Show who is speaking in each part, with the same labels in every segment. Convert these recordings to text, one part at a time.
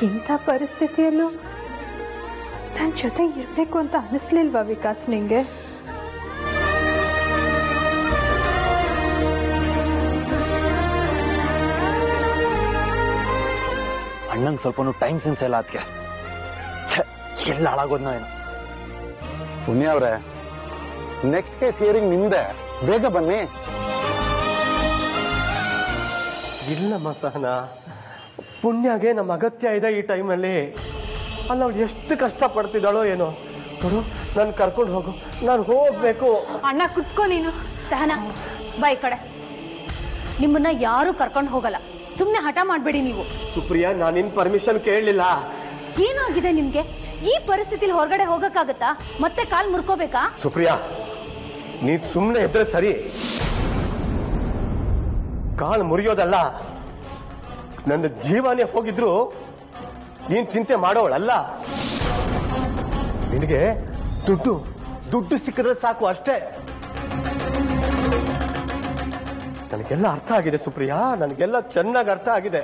Speaker 1: ಇಂಥ ಪರಿಸ್ಥಿತಿಯಲ್ಲೂ ನನ್ನ ಜೊತೆ ಇರಬೇಕು ಅಂತ ಅನಿಸ್ಲಿಲ್ವಾ ವಿಕಾಸ್ ನಿಂಗೆ
Speaker 2: ಅಣ್ಣಂಗೆ ಸ್ವಲ್ಪನೂ ಟೈಮ್ ಸೆನ್ಸ್ ಇಲ್ಲ ಅದಕ್ಕೆ ಎಲ್ಲ ಹಾಳಾಗೋದ್ನೋ ಏನೋ
Speaker 3: ಪುಣ್ಯ ಅವ್ರೆ ನೆಕ್ಸ್ಟ್ ಕೇಸ್ ಹಿಯರಿಂಗ್ ನಿಮ್ದೆ ಬೇಗ ಬನ್ನಿ
Speaker 4: ಇಲ್ಲಮ್ಮ ಸಹನ ಪುಣ್ಯಗೆ ನಮ್ಮ ಅಗತ್ಯ ಇದೆ ಈ ಟೈಮಲ್ಲಿ ಅಲ್ಲ ಅವಳು ಎಷ್ಟು ಕಷ್ಟಪಡ್ತಿದ್ದಾಳೋ ಏನೋ ನೋಡು ನಾನು ಕರ್ಕೊಂಡು ಹೋಗು ನಾನು ಹೋಗ್ಬೇಕು
Speaker 5: ಅಣ್ಣ ಕುತ್ಕೋ ನೀನು
Speaker 6: ಸಹನಾ ಬಾ ಈ ಕಡೆ ನಿಮ್ಮನ್ನ ಯಾರು ಕರ್ಕೊಂಡು ಹೋಗಲ್ಲ ಸುಮ್ಮನೆ ಹಠ ಮಾಡಬೇಡಿ ನೀವು
Speaker 4: ಸುಪ್ರಿಯಾ ನಾನು ನಿನ್ ಪರ್ಮಿಷನ್ ಕೇಳಲಿಲ್ಲ
Speaker 6: ಏನಾಗಿದೆ ನಿಮ್ಗೆ ಈ ಪರಿಸ್ಥಿತಿಲಿ ಹೊರಗಡೆ ಹೋಗಕ್ಕಾಗತ್ತಾ ಮತ್ತೆ ಕಾಲ್ ಮುರ್ಕೋಬೇಕಾ
Speaker 4: ಸುಪ್ರಿಯಾ ನೀನ್ ಸುಮ್ಮನೆ ಇದ್ರೆ ಸರಿ ಕಾಲು ಮುರಿಯೋದಲ್ಲ ನನ್ನ ಜೀವನೇ ಹೋಗಿದ್ರು ನೀನ್ ಚಿಂತೆ ಮಾಡೋಳಲ್ಲ ನಿನಗೆ ದುಡ್ಡು ದುಡ್ಡು ಸಿಕ್ಕಿದ್ರೆ ಸಾಕು ಅಷ್ಟೇ ನನಗೆಲ್ಲ ಅರ್ಥ ಆಗಿದೆ ಸುಪ್ರಿಯಾ ನನಗೆಲ್ಲ ಚೆನ್ನಾಗಿ ಅರ್ಥ ಆಗಿದೆ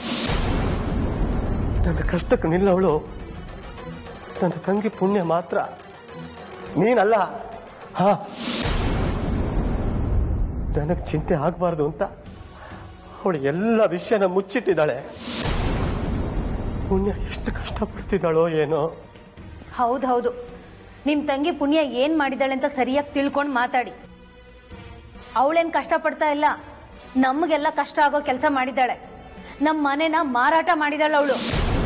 Speaker 4: ನನ್ನ ಕಷ್ಟಕ್ಕೆ ನಿಲ್ಲವಳು ನನ್ನ ತಂಗಿ ಪುಣ್ಯ ಮಾತ್ರ ನೀನಲ್ಲ ಹಾ ನನಗೆ ಚಿಂತೆ ಆಗಬಾರ್ದು ಅಂತ ಅವಳು ಎಲ್ಲ ವಿಷಯನ ಮುಚ್ಚಿಟ್ಟಿದ್ದಾಳೆ ಪುಣ್ಯ ಎಷ್ಟು ಕಷ್ಟಪಡ್ತಿದ್ದಾಳೋ ಏನೋ
Speaker 6: ಹೌದೌದು ನಿಮ್ ತಂಗಿ ಪುಣ್ಯ ಏನ್ ಮಾಡಿದಾಳೆ ಅಂತ ಸರಿಯಾಗಿ ತಿಳ್ಕೊಂಡು ಮಾತಾಡಿ ಅವಳೇನ್ ಕಷ್ಟಪಡ್ತಾ ಇಲ್ಲ ನಮಗೆಲ್ಲ ಕಷ್ಟ ಆಗೋ ಕೆಲಸ ಮಾಡಿದ್ದಾಳೆ ನಮ್ಮ ಮನೆನ ಮಾರಾಟ ಮಾಡಿದಾಳೆ ಅವಳು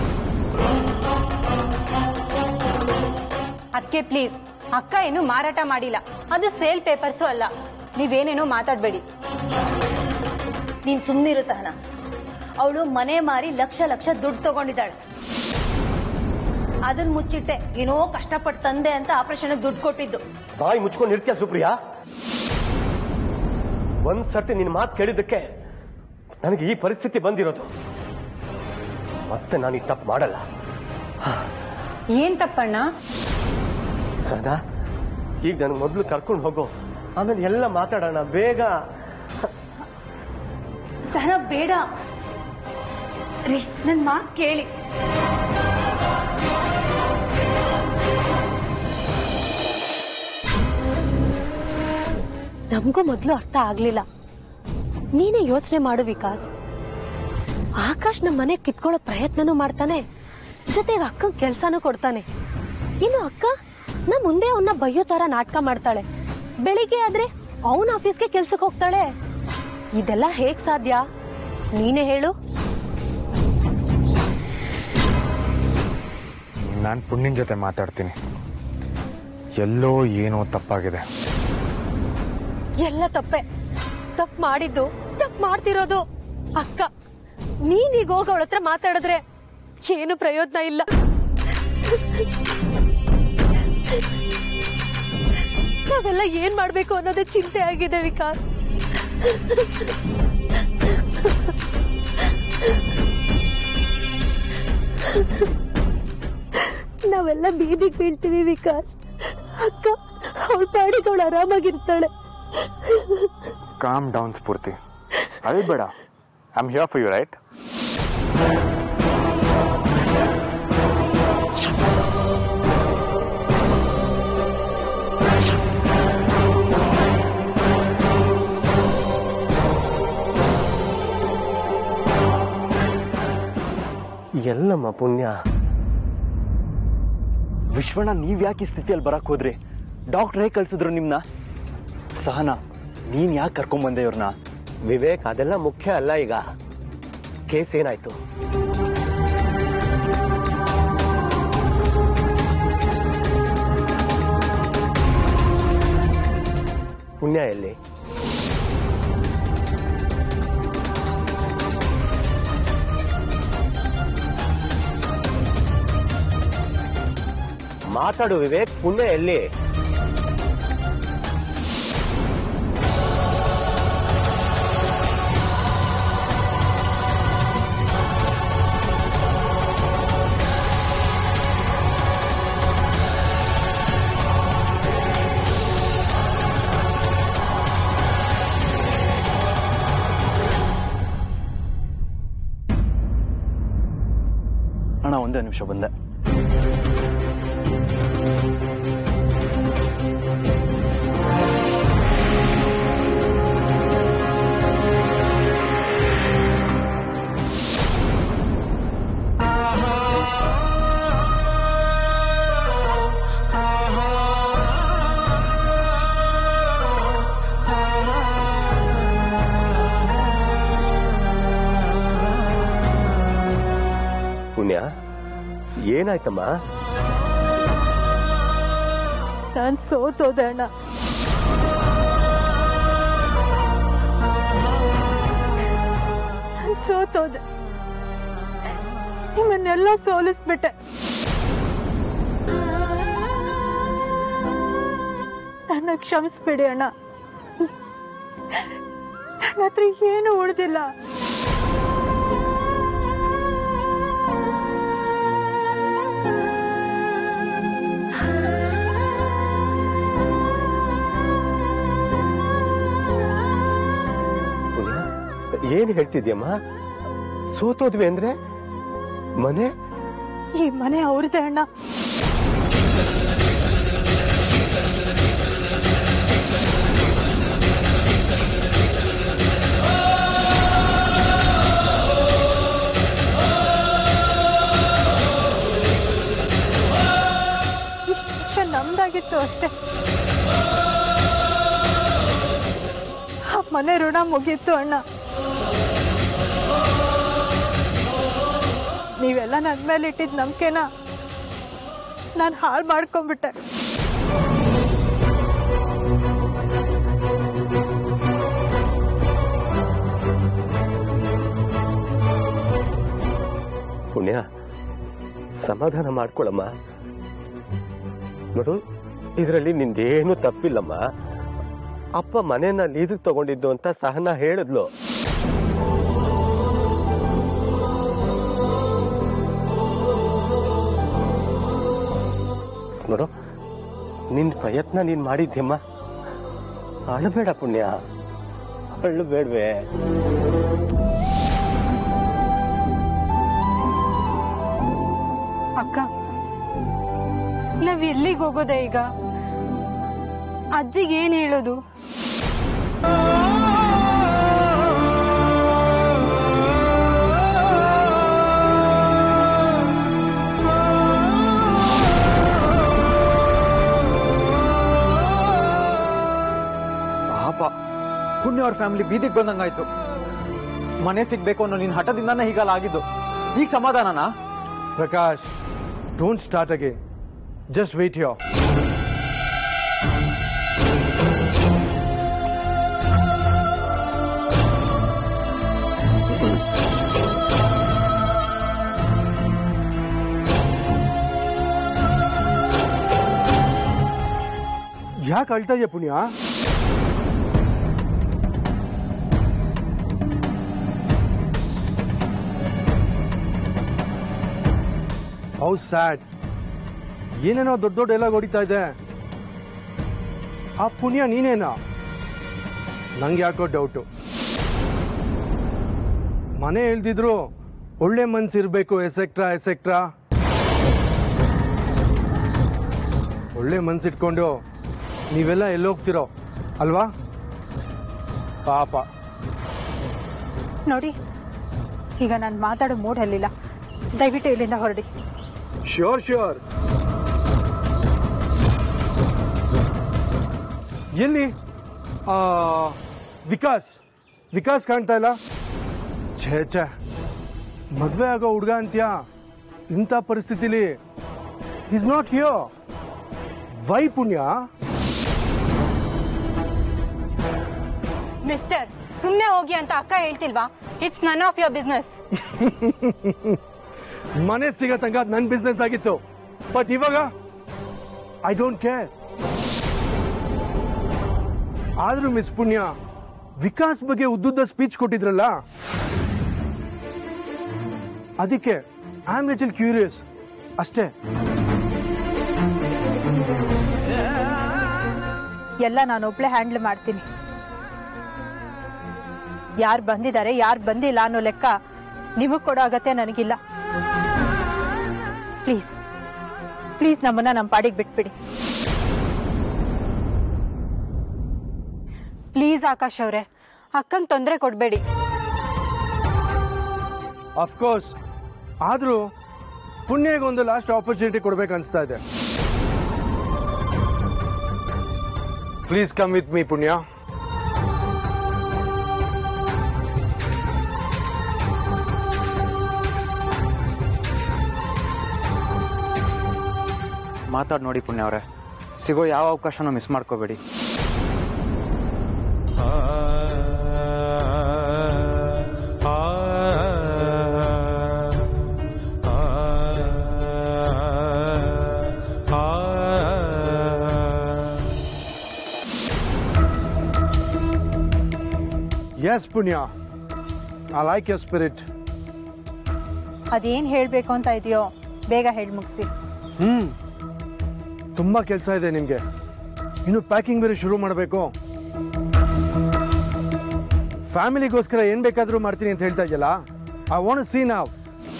Speaker 5: ಅದಕ್ಕೆ ಪ್ಲೀಸ್ ಅಕ್ಕ ಏನು ಮಾರಾಟ ಮಾಡಿಲ್ಲ ಅದು ಸೇಲ್ ಪೇಪರ್ಸು ಅಲ್ಲ ನೀವೇನೇನೋ ಮಾತಾಡಬೇಡಿ
Speaker 6: ನೀನ್ ಸುಮ್ನಿರು ಸಹನ ಅವಳು ಮನೆ ಮಾರಿ ಲಕ್ಷ ಲಕ್ಷ ದುಡ್ಡು ತಗೊಂಡಿದ್ದಾಳೆ ಅದನ್ನ ಮುಚ್ಚಿಟ್ಟೆ ಏನೋ ಕಷ್ಟಪಟ್ಟು ತಂದೆ ಅಂತ ಆಪರೇಷನ್ ದುಡ್ಡು ಕೊಟ್ಟಿದ್ದು
Speaker 4: ಬಾಯಿ ಮುಚ್ಕೊಂಡು ಇರ್ತೀಯ ಸುಪ್ರಿಯಾ ಒಂದ್ ಸರ್ತಿ ನಿನ್ನ ಮಾತು ಕೇಳಿದ್ದಕ್ಕೆ ನನಗೆ ಈ ಪರಿಸ್ಥಿತಿ ಬಂದಿರೋದು ಮತ್ತೆ ನಾನು ಈ ತಪ್ಪು ಮಾಡಲ್ಲ
Speaker 5: ಏನ್ ತಪ್ಪಣ್ಣ
Speaker 4: ಸದಾ ಈಗ ನನಗೆ ಮೊದಲು ಕರ್ಕೊಂಡು ಹೋಗು ಆಮೇಲೆ ಎಲ್ಲ ಮಾತಾಡೋಣ ಬೇಗ
Speaker 6: ಸಹನ ಬೇಡ ರೀ ನನ್ ಮಾತು ಕೇಳಿ
Speaker 7: ನಮಗೂ ಮೊದಲು ಅರ್ಥ ಆಗ್ಲಿಲ್ಲ ನೀನೇ ಯೋಚನೆ ಮಾಡು ವಿಕಾಸ್ ಆಕಾಶ್ ನಮ್ಮ ಮನೆ ಕಿತ್ಕೊಳ್ಳೋ ಪ್ರಯತ್ನನೂ ಮಾಡ್ತಾನೆ ಜೊತೆಗೆ ಅಕ್ಕಂಗ್ ಕೆಲ್ಸಾನು ಕೊಡ್ತಾನೆ ಇನ್ನು ಅಕ್ಕ ನಮ್ ಮುಂದೆ ಅವನ್ನ ಬೈಯೋ ತರ ನಾಟಕ ಮಾಡ್ತಾಳೆ ಬೆಳಿಗ್ಗೆ ಆದ್ರೆ ಅವನ ಆಫೀಸ್ಗೆ ಕೆಲ್ಸಕ್ಕೆ ಹೋಗ್ತಾಳೆ ಇದೆಲ್ಲ ಹೇಗ್ ಸಾಧ್ಯ ನೀನೇ ಹೇಳು
Speaker 2: ನಾನು ಪುಣ್ಯನ ಜೊತೆ ಮಾತಾಡ್ತೀನಿ ಎಲ್ಲೋ ಏನೋ ತಪ್ಪಾಗಿದೆ
Speaker 7: ಎಲ್ಲ ತಪ್ಪೆ ತಪ್ಪು ಮಾಡಿದ್ದು ತಪ್ಪು ಮಾಡ್ತಿರೋದು ಅಕ್ಕ ನೀನೀಗ ಹೋಗ ಅವಳ ಹತ್ರ ಮಾತಾಡಿದ್ರೆ ಏನು ಪ್ರಯೋಜನ ಇಲ್ಲ ನಾವೆಲ್ಲ ಏನ್ ಮಾಡ್ಬೇಕು ಅನ್ನೋದೇ ಚಿಂತೆ ಆಗಿದೆ ವಿಕಾಸ್ ನಾವೆಲ್ಲ ಬೀದಿಗೆ ಬೀಳ್ತೀವಿ ವಿಕಾಸ್ ಅಕ್ಕ ಅವಳ ಪಾಡಿದವಳು ಆರಾಮಾಗಿರ್ತಾಳೆ
Speaker 2: ಕಾಮ್ ಡೌನ್ ಸ್ಫೂರ್ತಿ ಅದು ಬೇಡ I am here for you right
Speaker 4: ಎಲ್ಲಮ್ಮ ಪುಣ್ಯ
Speaker 2: ವಿಶ್ವಣ್ಣ ನೀವ್ ಯಾಕೆ ಈ ಸ್ಥಿತಿಯಲ್ಲಿ ಬರಕ್ ಹೋದ್ರಿ ಡಾಕ್ಟ್ರ್ ಹೇಗೆ ಕಳ್ಸಿದ್ರು ನಿಮ್ನ ಸಹನಾ ನೀನ್ ಯಾಕೆ ಕರ್ಕೊಂಬಂದೆ ಇವ್ರನ್ನ
Speaker 4: ವಿವೇಕ್ ಅದೆಲ್ಲ ಮುಖ್ಯ ಅಲ್ಲ ಈಗ ಕೇಸ್ ಏನಾಯ್ತು ಪುಣ್ಯ ಎಲ್ಲಿ ಮಾತಾಡು ವಿವೇಕ್ ಪುಣ್ಯ ಎಲ್ಲಿ
Speaker 2: ಅಣ್ಣ ಒಂದೇ ನಿಮಿಷ ಬಂದೆ
Speaker 4: ಪುಣ್ಯ ಏನಾಯ್ತಮ್ಮ
Speaker 1: ನಾನು ಸೋತೋದೆ ಅಣ್ಣ ನಾನ್ ಸೋತೋದೆ ನಿಮ್ಮನ್ನೆಲ್ಲ ಸೋಲಿಸ್ಬಿಟ್ಟೆ ನನ್ನ ಕ್ಷಮಿಸ್ಬಿಡಿ ಅಣ್ಣ ನನ್ನ ಹತ್ರ ಏನು ಉಳಿದಿಲ್ಲ
Speaker 4: ಪುಣ್ಯ ಏನ್ ಹೇಳ್ತಿದ್ಯಮ್ಮ ಸೋತೋದ್ವಿ ಅಂದ್ರೆ ಮನೆ
Speaker 1: ಈ ಮನೆ ಅವ್ರದೇ ಅಣ್ಣ ಇಷ್ಟು ವರ್ಷ ನಮ್ದಾಗಿತ್ತು ಅಷ್ಟೇ ಆ ಮನೆ ಋಣ ಮುಗೀತು ಅಣ್ಣ ನೀವೆಲ್ಲ ನನ್ನ ಮೇಲೆ ಇಟ್ಟಿದ್ದ ನಂಬಿಕೆನ ನಾನು ಹಾಳು ಮಾಡ್ಕೊಂಡ್ಬಿಟ್ಟೆ
Speaker 4: ಪುಣ್ಯ ಸಮಾಧಾನ ಮಾಡ್ಕೊಳಮ್ಮ ನೋಡು ಇದರಲ್ಲಿ ನಿಂದೇನು ತಪ್ಪಿಲ್ಲಮ್ಮ ಅಪ್ಪ ಮನೆಯನ್ನ ಲೀಸಿಗೆ ತಗೊಂಡಿದ್ದು ಅಂತ ಸಹನ ಹೇಳಿದ್ಲು ನೋಡು ನಿನ್ ಪ್ರಯತ್ನ ನೀನ್ ಮಾಡಿದ್ಯಮ್ಮ ಅಳಬೇಡ ಪುಣ್ಯ ಅಳಬೇಡ್ವೆ
Speaker 5: ಅಕ್ಕ ನಾವ್ ಎಲ್ಲಿಗೆ ಹೋಗೋದೆ ಈಗ ಅಜ್ಜಿಗೆ ಏನ್ ಹೇಳೋದು
Speaker 2: ಪಾಪ ಪುಣ್ಯ ಅವ್ರ ಫ್ಯಾಮಿಲಿ ಬೀದಿಗೆ ಬಂದಂಗಾಯ್ತು ಮನೆ ಸಿಗ್ಬೇಕು ಅನ್ನೋ ನಿನ್ ಹಠದಿಂದಾನೇ ಹೀಗಲ್ಲ ಆಗಿದ್ದು ಈಗ ಸಮಾಧಾನನಾ
Speaker 8: Prakash, don't start again. Just wait here. ಯಾಕೆ ಅಳ್ತಾ ಇದೆಯಾ ಪುಣ್ಯ ಹೌ ಸ್ಯಾಡ್ ಏನೇನೋ ದೊಡ್ಡ ದೊಡ್ಡ ಡೈಲಾಗ್ ಹೊಡಿತಾ ಇದೆ ಆ ಪುಣ್ಯ ನೀನೇನಾ ನಂಗೆ ಯಾಕೋ ಡೌಟು ಮನೆ ಹೇಳ್ದಿದ್ರು ಒಳ್ಳೆ ಮನ್ಸಿರ್ಬೇಕು ಎಸೆಕ್ಟ್ರಾ ಎಸೆಕ್ಟ್ರಾ ಒಳ್ಳೆ ಮನ್ಸಿಟ್ಕೊಂಡು ನೀವೆಲ್ಲ ಎಲ್ಲೋಗ್ತಿರೋ ಅಲ್ವಾ ಪಾಪ
Speaker 1: ನೋಡಿ ಈಗ ನಾನು ಮಾತಾಡೋ ಮೂಡಲ್ಲಿಲ್ಲ ದಯವಿಟ್ಟು ಇಲ್ಲಿಂದ ಹೊರಡಿ
Speaker 8: ಶ್ಯೂರ್ ಶ್ಯೂರ್ ಎಲ್ಲಿ ಆ, ವಿಕಾಸ್ ವಿಕಾಸ್ ಕಾಣ್ತಾ ಇಲ್ಲ ಛೇ ಛೇ ಮದ್ವೆ ಆಗೋ ಹುಡುಗ ಅಂತ್ಯಾ ಇಂಥ ಪರಿಸ್ಥಿತಿಲಿ is not here why Punya
Speaker 5: mister ಸುಮ್ನೆ ಹೋಗಿ ಅಂತ ಅಕ್ಕ ಹೇಳ್ತಿಲ್ವಾ it's none of your business
Speaker 8: ಮನೆ ಸಿಗೋ ತನಕ ನನ್ನ ಬಿಸ್ನೆಸ್ ಆಗಿತ್ತು ಬಟ್ ಇವಾಗ ಐ ಡೋಂಟ್ ಕೇರ್ ಆದ್ರೂ ಮಿಸ್ ಪುಣ್ಯ ವಿಕಾಸ್ ಬಗ್ಗೆ ಉದ್ದುದ್ದ ಸ್ಪೀಚ್ ಕೊಟ್ಟಿದ್ರಲ್ಲ ಅದಕ್ಕೆ ಐ ಆಮ್ ಲಿಟಲ್ ಕ್ಯೂರಿಯಸ್ ಅಷ್ಟೇ
Speaker 1: ಎಲ್ಲ ನಾನು ಒಬ್ಳೆ ಹ್ಯಾಂಡಲ್ ಮಾಡ್ತೀನಿ ಯಾರು ಬಂದಿದ್ದಾರೆ ಯಾರು ಬಂದಿಲ್ಲ ಅನ್ನೋ ಲೆಕ್ಕ ನಿಮಗ್ ಕೊಡೋ ಅಗತ್ಯ ನನಗಿಲ್ಲ ಪ್ಲೀಸ್ ಪ್ಲೀಸ್ ನಮ್ಮನ್ನ ನಮ್ಮ ಪಾಡಿಗೆ ಬಿಟ್ಬಿಡಿ
Speaker 5: ಪ್ಲೀಸ್ ಆಕಾಶ್ ಅವರೇ ಅಕ್ಕಂಗೆ ತೊಂದರೆ ಕೊಡಬೇಡಿ
Speaker 8: ಅಫ್ಕೋರ್ಸ್ ಆದ್ರೂ ಪುಣ್ಯಗೆ ಒಂದು ಲಾಸ್ಟ್ ಆಪರ್ಚುನಿಟಿ ಕೊಡ್ಬೇಕು ಅನ್ಸ್ತಾ ಇದೆ ಪ್ಲೀಸ್ ಕಮ್ ವಿತ್ ಮೀ ಪುಣ್ಯ
Speaker 2: ಮಾತಾಡಿ ನೋಡಿ ಪುಣ್ಯ ಅವರೇ ಸಿಗೋ ಯಾವ ಅವಕಾಶನೂ ಮಿಸ್ ಮಾಡ್ಕೋಬೇಡಿ
Speaker 8: yes Punya I like your spirit
Speaker 1: ಅದೇನ್ ಹೇಳ್ಬೇಕು ಅಂತ ಇದೆಯೋ ಬೇಗ ಹೇಳಿ ಮುಗಿಸಿ
Speaker 8: ಹ್ಮ್ ತುಂಬಾ ಕೆಲಸ ಇದೆ ನಿಮ್ಗೆ ಇನ್ನು ಪ್ಯಾಕಿಂಗ್ ಬೇರೆ ಶುರು ಮಾಡಬೇಕು ಫ್ಯಾಮಿಲಿಗೋಸ್ಕರ ಏನ್ ಬೇಕಾದ್ರೂ ಮಾಡ್ತೀನಿ ಅಂತ ಹೇಳ್ತಾ ಇದೆಯಲ್ಲ ಐ ವಾಂಟ್ ಸಿ ನಾವ್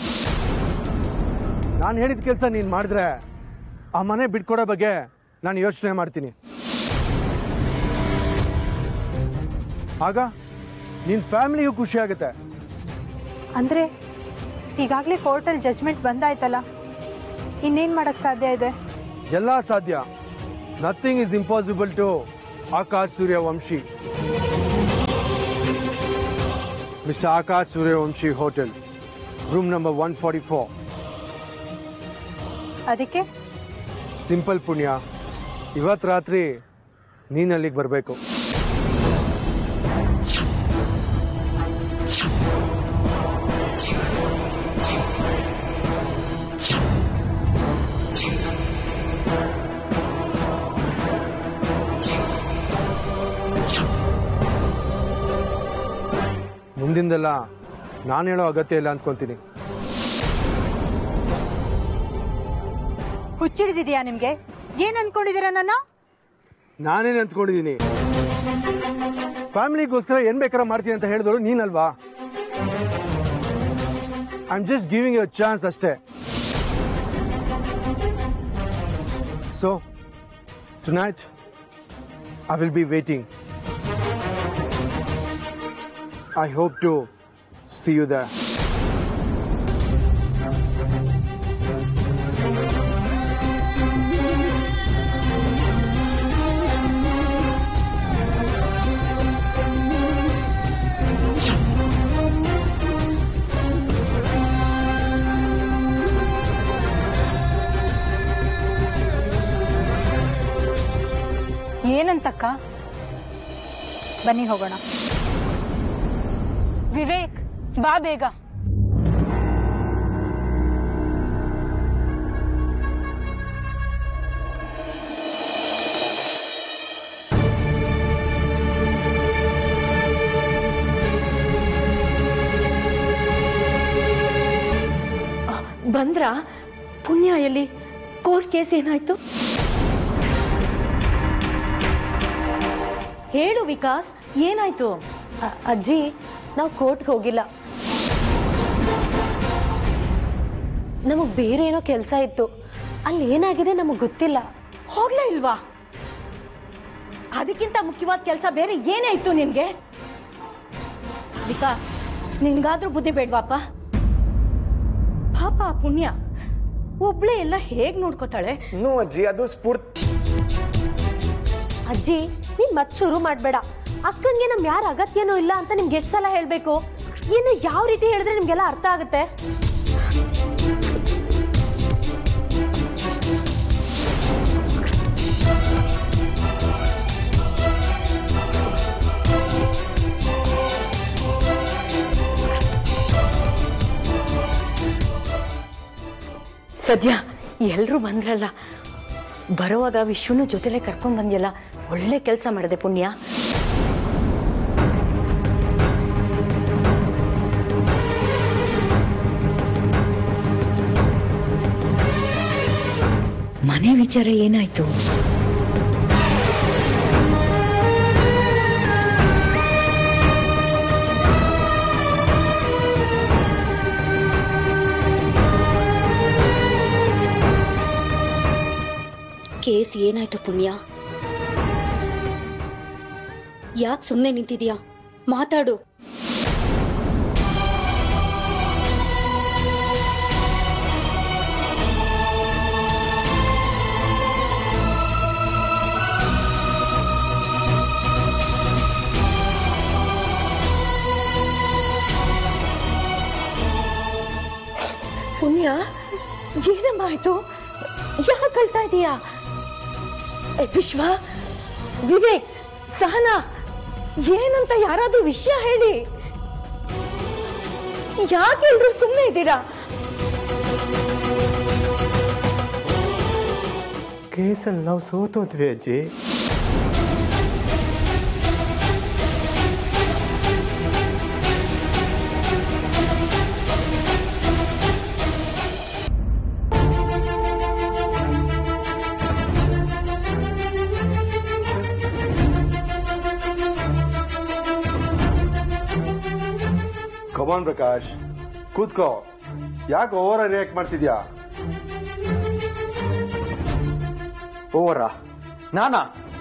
Speaker 8: ನಾನು ಹೇಳಿದ ಕೆಲಸ ನೀನು ಮಾಡಿದ್ರೆ ಆ ಮನೆ ಬಿಟ್ಕೊಡೋ ಬಗ್ಗೆ ನಾನು ಯೋಚನೆ ಮಾಡ್ತೀನಿ ಆಗ ನಿನ್ನ ಫ್ಯಾಮಿಲಿಗೂ ಖುಷಿ ಆಗುತ್ತೆ
Speaker 1: ಅಂದ್ರೆ ಈಗಾಗ್ಲೇ ಕೋರ್ಟಲ್ಲಿ ಜಜ್ಮೆಂಟ್ ಬಂದಾಯ್ತಲ್ಲ ಇನ್ನೇನ್ ಮಾಡಕ್ ಸಾಧ್ಯ ಇದೆ
Speaker 8: ಎಲ್ಲ ಸಾಧ್ಯ nothing is impossible to Akash Suryavanshi mister Akash Suryavanshi hotel room number one forty four
Speaker 1: ಅದಕ್ಕೆ
Speaker 8: ಸಿಂಪಲ್ ಪುಣ್ಯ ಇವತ್ತು ರಾತ್ರಿ ನೀನ್ ಅಲ್ಲಿಗೆ ಬರಬೇಕು ಮುಂದಿಂದೆಲ್ಲ ನಾನು ಹೇಳೋ ಅಗತ್ಯ ಇಲ್ಲ ಅಂದ್ಕೊಂತೀನಿ
Speaker 1: ಹುಚ್ಚಿಡಿದಿದ್ಯಾ ನಿಮ್ಗೆ ಏನ್ ಅನ್ಕೊಂಡಿದೀರ ನನ್ನ
Speaker 8: ನಾನೇನು ಅಂದ್ಕೊಂಡಿದ್ದೀನಿ ಫ್ಯಾಮಿಲಿಗೋಸ್ಕರ ಏನ್ ಬೇಕಾರ ಮಾಡ್ತೀನಿ ಅಂತ ಹೇಳಿದವರು ನೀನಲ್ವಾ I am just giving you chance ಅಷ್ಟೇ so tonight I will be waiting I hope to see you the
Speaker 5: ಏನಂತಕ್ಕ
Speaker 1: ಬನ್ನಿ ಹೋಗೋಣ
Speaker 5: ವಿವೇಕ್ ಬಾ ಬೇಗ
Speaker 9: ಬಂದ್ರ ಪುಣ್ಯ ಎಲ್ಲಿ ಕೋರ್ಟ್ ಕೇಸ್ ಏನಾಯ್ತು ಹೇಳು ವಿಕಾಸ್ ಏನಾಯ್ತು
Speaker 7: ಅ- ಅಜ್ಜಿ ನಾವು ಕೋರ್ಟ್ಗೆ ಹೋಗಿಲ್ಲ ನಮಗ್ ಬೇರೆ ಏನೋ ಕೆಲಸ ಇತ್ತು ಅಲ್ಲಿ ಏನಾಗಿದೆ ನಮಗ್ ಗೊತ್ತಿಲ್ಲ
Speaker 9: ಹೋಗ್ಲೇ ಇಲ್ವಾ ಅದಕ್ಕಿಂತ ಮುಖ್ಯವಾದ ಕೆಲಸ ಬೇರೆ ಏನೇ ಇತ್ತು ನಿನ್ಗೆ ವಿಕಾಸ್ ನಿನ್ಗಾದ್ರೂ ಬುದ್ಧಿ ಬೇಡ್ವಾಪ ಪಾಪ ಆ ಪುಣ್ಯ ಒಬ್ಳೆ ಎಲ್ಲ ಹೇಗ್ ನೋಡ್ಕೋತಾಳೆ
Speaker 4: ಇನ್ನೂ ಅಜ್ಜಿ ಅದು ಸ್ಫೂರ್ತಿ
Speaker 7: ಅಜ್ಜಿ ನೀನ್ ಮತ್ ಶುರು ಮಾಡ್ಬೇಡ ಅಕ್ಕಂಗೆ ನಮ್ ಯಾರ ಅಗತ್ಯನೂ ಇಲ್ಲ ಅಂತ ನಿಮ್ಗೆ ಎಷ್ಟ್ ಸಲ ಹೇಳ್ಬೇಕು ಇನ್ನು ಯಾವ ರೀತಿ ಹೇಳಿದ್ರೆ ನಿಮ್ಗೆಲ್ಲ ಅರ್ಥ ಆಗುತ್ತೆ
Speaker 9: ಸದ್ಯ ಎಲ್ರೂ ಬಂದ್ರಲ್ಲ ಬರುವಾಗ ವಿಶ್ವನು ಜೊತೆಲೆ ಕರ್ಕೊಂಡ್ ಬಂದ್ಯಲ್ಲ ಒಳ್ಳೆ ಕೆಲಸ ಮಾಡಿದೆ ಪುಣ್ಯ ಮನೆ ವಿಚಾರ ಏನಾಯ್ತು
Speaker 10: ಕೇಸ್ ಏನಾಯ್ತು ಪುಣ್ಯ ಯಾಕೆ ಸುಮ್ಮನೆ ನಿಂತಿದ್ಯಾ ಮಾತಾಡು
Speaker 9: ಪುಣ್ಯ ಏನಮ್ಮ ಆಯ್ತು ಯಾಕೆ ಕಳ್ತಾ ಇದೀಯಾ ಏ, ವಿಶ್ವ ವಿವೇಕ್ ಸಹನಾ ಏನಂತ ಯಾರಾದ್ರೂ ವಿಷಯ ಹೇಳಿ ಯಾಕೆ ಎಲ್ರು ಸುಮ್ಮನೆ ಇದ್ದೀರಾ
Speaker 4: ಕೇಸಲ್ಲಿ ನಾವು ಸೋತೋದ್ವಿ ಅಜ್ಜಿ
Speaker 8: ಕಮಾನ್ ಪ್ರಕಾಶ್ ಕೂತ್ಕೋ ಯಾಕೆ ಓವರ್ ರಿಯಾಕ್ಟ್ ಮಾಡ್ತಿದ್ಯಾ
Speaker 2: ಓವರಾ ನಾನಾ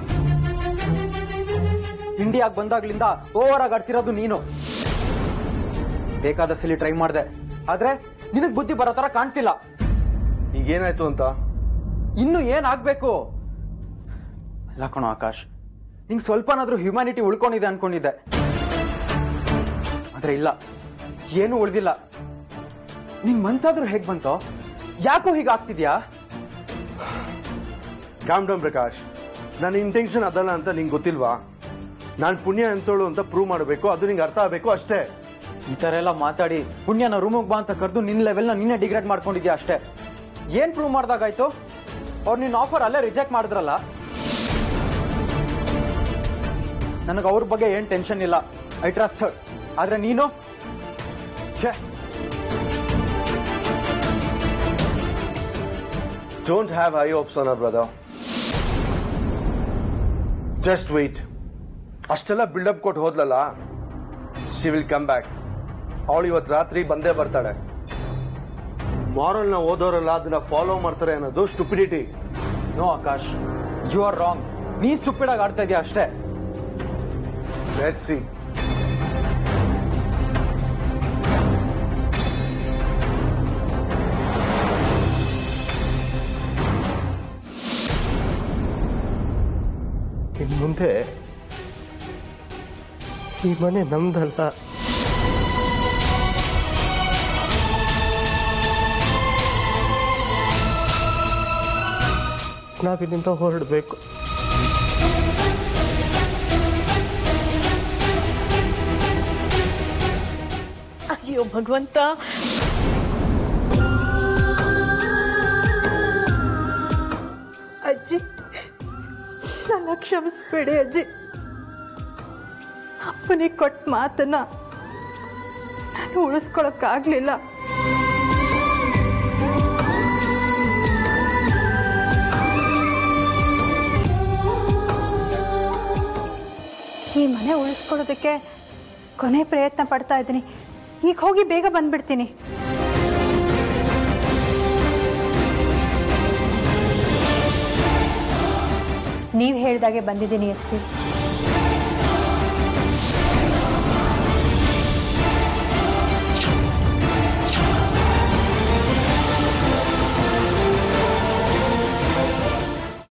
Speaker 2: ಇಂಡಿಯಾಗ್ ಬಂದಾಗ್ಲಿಂದ ಓವರ್ ಆಗಿ ಆಡ್ತಿರೋದು ನೀನು ಬೇಕಾದ ಸಲಿ ಟ್ರೈ ಮಾಡ್ದೆ ಆದ್ರೆ ನಿನಗ್ ಬುದ್ಧಿ ಬರೋ ತರ ಕಾಣ್ತಿಲ್ಲ
Speaker 8: ಈಗೇನಾಯ್ತು ಅಂತ
Speaker 2: ಇನ್ನು ಏನ್ ಆಗ್ಬೇಕು ಅಲ್ಲ ಕಣೋ ಆಕಾಶ್ ನಿಂಗ್ ಸ್ವಲ್ಪನಾದ್ರೂ ಹ್ಯುಮ್ಯಾನಿಟಿ ಉಳ್ಕೊಂಡಿದೆ ಅನ್ಕೊಂಡಿದ್ದೆ ಆದ್ರೆ ಇಲ್ಲ ಏನು ಉಳ್ದಿಲ್ಲ ನಿನ್ ಮನ್ಸಾದ್ರೂ ಹೇಗ್ ಬಂತೋ ಯಾಕೋ ಹೀಗ ಆಗ್ತಿದ್ಯಾ
Speaker 8: ಕಾಮ್ ಡೌನ್ ಪ್ರಕಾಶ್ ನನ್ನ ಇಂಟೆನ್ಷನ್ ಅದಲ್ಲ ಅಂತ ನಿಂಗೆ ಗೊತ್ತಿಲ್ವಾ ನಾನು ಪುಣ್ಯ ಅನ್ಸೋಳು ಅಂತ ಪ್ರೂವ್ ಮಾಡಬೇಕು ಅದು ನಿಂಗೆ ಅರ್ಥ ಆಗಬೇಕು ಅಷ್ಟೇ
Speaker 2: ಈ ತರ ಎಲ್ಲ ಮಾತಾಡಿ ಪುಣ್ಯನ ರೂಮಿಗೆ ಬಾ ಅಂತ ಕರೆದು ನಿನ್ ಲೆವೆಲ್ನ ನಿನ್ನೆ ಡಿಗ್ರೇಡ್ ಮಾಡ್ಕೊಂಡಿದ್ಯಾ ಅಷ್ಟೇ ಏನ್ ಪ್ರೂವ್ ಮಾಡ್ದಾಗಾಯ್ತು ಅವ್ರು ನಿನ್ನ ಆಫರ್ ಅಲ್ಲೇ ರಿಜೆಕ್ಟ್ ಮಾಡಿದ್ರಲ್ಲ ನನಗೆ ಅವ್ರ ಬಗ್ಗೆ ಏನ್ ಟೆನ್ಷನ್ ಇಲ್ಲ ಐ ಟ್ರಸ್ಟ್ ಹರ್ ಆದ್ರೆ ನೀನು ಛೇ
Speaker 8: don't have high hopes on brother just wait ಅಷ್ಟೆಲ್ಲ ಬಿಲ್ಡಪ್ ಕೊಟ್ಟು ಹೋದ್ಲಲ್ಲ ಶಿ ವಿಲ್ ಕಮ್ ಬ್ಯಾಕ್ ಅವಳು ಇವತ್ತು ರಾತ್ರಿ ಬಂದೇ ಬರ್ತಾಳೆ ಮಾರಲ್ನ ಓದೋರಲ್ಲ ಅದನ್ನ ಫಾಲೋ ಮಾಡ್ತಾರೆ ಅನ್ನೋದು stupidity
Speaker 2: no Akash you are wrong ನೀ ಸ್ಟುಪಿಡ್ ಆಗಿ ಆಡ್ತಾ ಇದೀಯ ಅಷ್ಟೇ
Speaker 8: ಲೆಟ್ ಸಿ
Speaker 4: ಇನ್ನು ಮುಂದೆ ಈ ಮನೆ ನಮ್ದಲ್ಲ ನಾವಿಲ್ಲಿಂದ ಹೊರಡಬೇಕು
Speaker 9: ಅಯ್ಯೋ ಭಗವಂತ
Speaker 1: ಅಜ್ಜಿ ನನ್ನ ಕ್ಷಮಿಸ್ಬೇಡಿ ಅಜ್ಜಿ ಅಪ್ಪನಿಗೆ ಕೊಟ್ಟ ಮಾತನ್ನ ನಾನು ಉಳಿಸ್ಕೊಳಕ್ಕಾಗ್ಲಿಲ್ಲ ಈ ಮನೆ ಉಳಿಸ್ಕೊಳ್ಳೋದಕ್ಕೆ ಕೊನೆ ಪ್ರಯತ್ನ ಪಡ್ತಾ ಇದ್ದೀನಿ ಈಗ ಹೋಗಿ ಬೇಗ ಬಂದ್ಬಿಡ್ತೀನಿ ನೀವು ಹೇಳ್ದಾಗೆ ಬಂದಿದ್ದೀನಿ ಎಸ್ ಪಿ
Speaker 10: Shh.